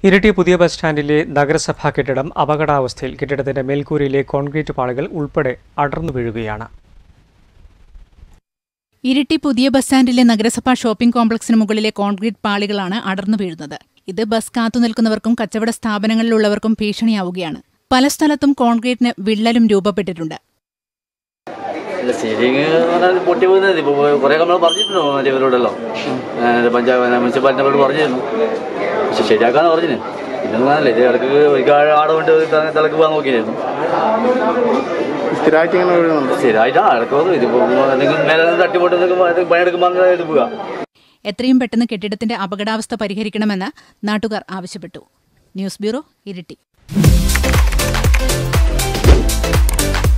ഇരിട്ടി പുതിയ ബസ് സ്റ്റാൻഡിലെ നഗരസഭാ കെട്ടിടം അപകടാവസ്ഥയിൽ കെട്ടിടത്തിന്റെ മേൽക്കൂരയിലെ കോൺക്രീറ്റ് പാളികൾ ഉൾപ്പെടെ അടർന്നു വീഴുകയാണ് ഇരിട്ടി പുതിയ ബസ് സ്റ്റാൻഡിലെ നഗരസഭാ ഷോപ്പിംഗ് കോംപ്ലക്സിന് മുകളിലെ കോൺക്രീറ്റ് പാളികളാണ് അടർന്നു വീഴുന്നത് ഇത് ബസ് കാത്തുനിൽക്കുന്നവർക്കും കച്ചവട സ്ഥാപനങ്ങളിലുള്ളവർക്കും ഭീഷണിയാവുകയാണ് പല സ്ഥലത്തും കോൺക്രീറ്റിന് വിള്ളലും രൂപപ്പെട്ടിട്ടുണ്ട് ഇല്ല സീലിംഗ് പറഞ്ഞാൽ പൊട്ടി പോകുന്നത് ഇപ്പോൾ കുറേ നമ്മൾ പറഞ്ഞിട്ടുണ്ടോ മറ്റേ ഇവരോടല്ലോ ഏഹ് പഞ്ചായത്ത് മുനിസിപ്പാലിറ്റിനോട് പറഞ്ഞിരുന്നു പക്ഷെ ശരിയാക്കാന്ന് പറഞ്ഞിന് ഇതൊന്നും കാണല്ലേ ഇത് ഇടയ്ക്ക് ഒരിക്കൽ ആടെ കൊണ്ട് തിളക്ക് പോകാൻ നോക്കിയിരുന്നു സ്ഥിരമായിട്ട് ഇങ്ങനെ വീഴുന്നുണ്ട് സ്ഥിരമായിട്ട് ആ ഇടയ്ക്ക് വന്നു ഇതിപ്പോൾ എന്തെങ്കിലും മേലെ നിന്ന് തട്ടിപ്പോട്ട് എന്തെങ്കിലും പണിയെടുക്കുമ്പോൾ അങ്ങനെ ഇത് പോവുക എത്രയും പെട്ടെന്ന് കെട്ടിടത്തിന്റെ അപകടാവസ്ഥ പരിഹരിക്കണമെന്ന് നാട്ടുകാർ ആവശ്യപ്പെട്ടു ന്യൂസ് ബ്യൂറോ ഇരിട്ടി